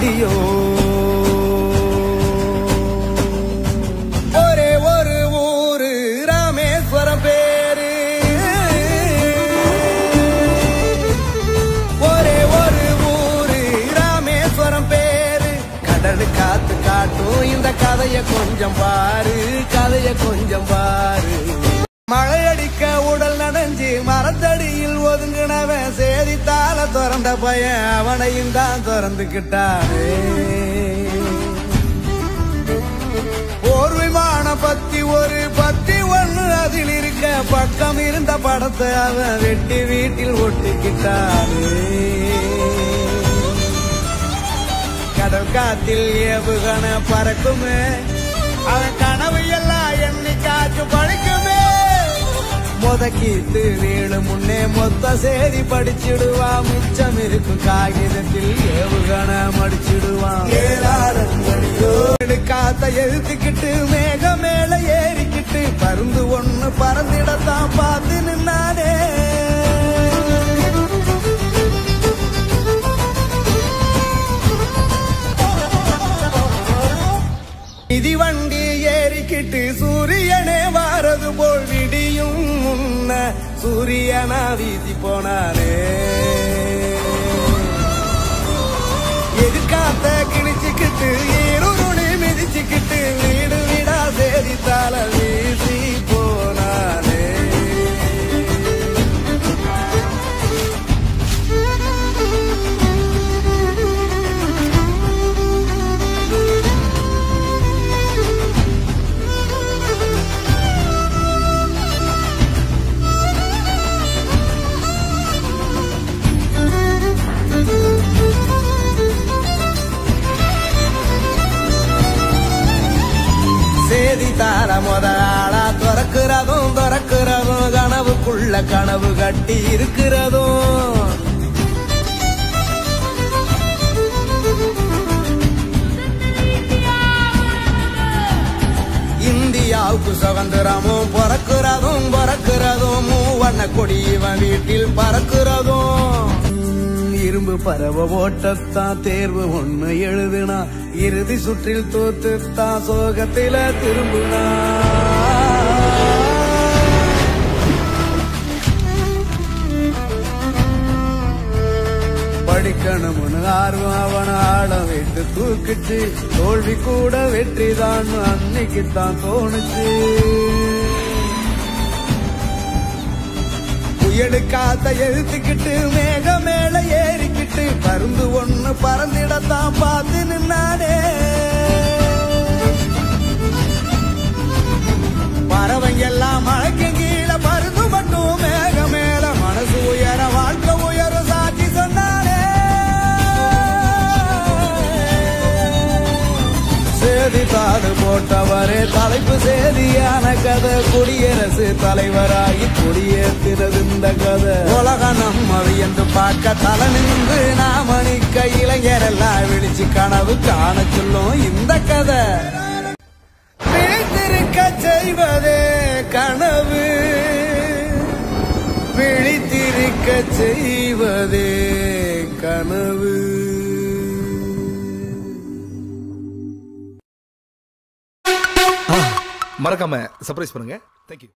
வண்டியோ ஒரே ஒரு ஊரு ராமேஸ்வரம் பேரு ஒரே ஒரு ஊரு ராமேஸ்வரம் பேரு கடல் காத்து காட்டும் இந்த கதைய கொஞ்சம் பாரு கதைய கொஞ்சம் பாரு மழை அடிக்க உடல் நனைஞ்சு மரத்தடியில் ஒதுங்கினவன் சேதித்தால திறந்த பையன் அவனையும் தான் திறந்துக்கிட்டானே போர் விமானம் பத்தி ஒரு பத்தி ஒண்ணு அதில் இருக்க பக்கம் இருந்த படத்தை அவன் வெட்டி வீட்டில் ஒட்டிக்கிட்டானே கடல் காத்தில் ஏவுகண பறக்குமே அவன் கனவு எல்லாம் என்னைக்காச்சும் பழிக்குமே முதக்கீத்து வீடு முன்னே மொத்த சேதி படிச்சிடுவான் மிச்சம் இருக்கும் காகிதத்தில் ஏவுகண மடிச்சிடுவான் காத்த எழுத்துக்கிட்டு மேக மேல ஏறிக்கிட்டு பருந்து ஒண்ணு பறந்திடத்தான் பார்த்து நின்னானே மிதிவண்டி ஏறிக்கிட்டு சூரியனே வாரது போல் விடியும் முன்ன சூரியனா வீசி போனானே எதிர்காத்த கிழிச்சுக்கிட்டு ஈருருணி மிதிச்சுக்கிட்டு வீடு வீடா சேரித்தால வீசி போனானே சேதி தார முத ஆளா துறக்கிறதும் துறக்கிறதும் கனவுக்குள்ள கனவு கட்டி இருக்கிறதும் இந்தியாவுக்கு சுதந்திரமும் பிறக்கிறதும் பிறக்கிறதும் மூவண்ண கொடி இவன் வீட்டில் பறக்கிறதும் உம், இரும்பு பறவை ஓட்டத்தான் தேர்வு ஒண்ணு எழுதுனா இறுதி சுற்றில் தோத்துத்தான் சோகத்தில திரும்பினா படிக்கணும்னு ஆர்வம் அவன ஆட விட்டு தூக்குச்சு தோல்வி கூட வெற்றி தான் அன்னைக்கு தான் தோணுச்சு புயலு காத்த எழுத்துக்கிட்டு மேக மேல ஏறிக்கிட்டு பருந்து ஒண்ணு பறந்திடத்தான் பார்த்து நின்னானே பறவைங்க எல்லாம் மழைக்கு கீழே பருந்து மட்டும் மேக மேல மனசு உயர வாழ்க்கை உயர சாட்சி சொன்னானே சேதித்தாடு போட்டவரே தலைப்பு சேதியான கதை குடியரசு தலைவராகி கொடியேற்றினது இந்த கதை உலக நம்ம என்று பார்க்க தலை நின்று நாம நிக்க இளைஞரெல்லாம் விழிச்சு கனவு காண சொல்லும் இந்த கதை விழித்திருக்க செய்வதே கனவு விழித்திருக்க செய்வதே கனவு மறக்காம சர்ப்ரைஸ் பண்ணுங்க தேங்க்யூ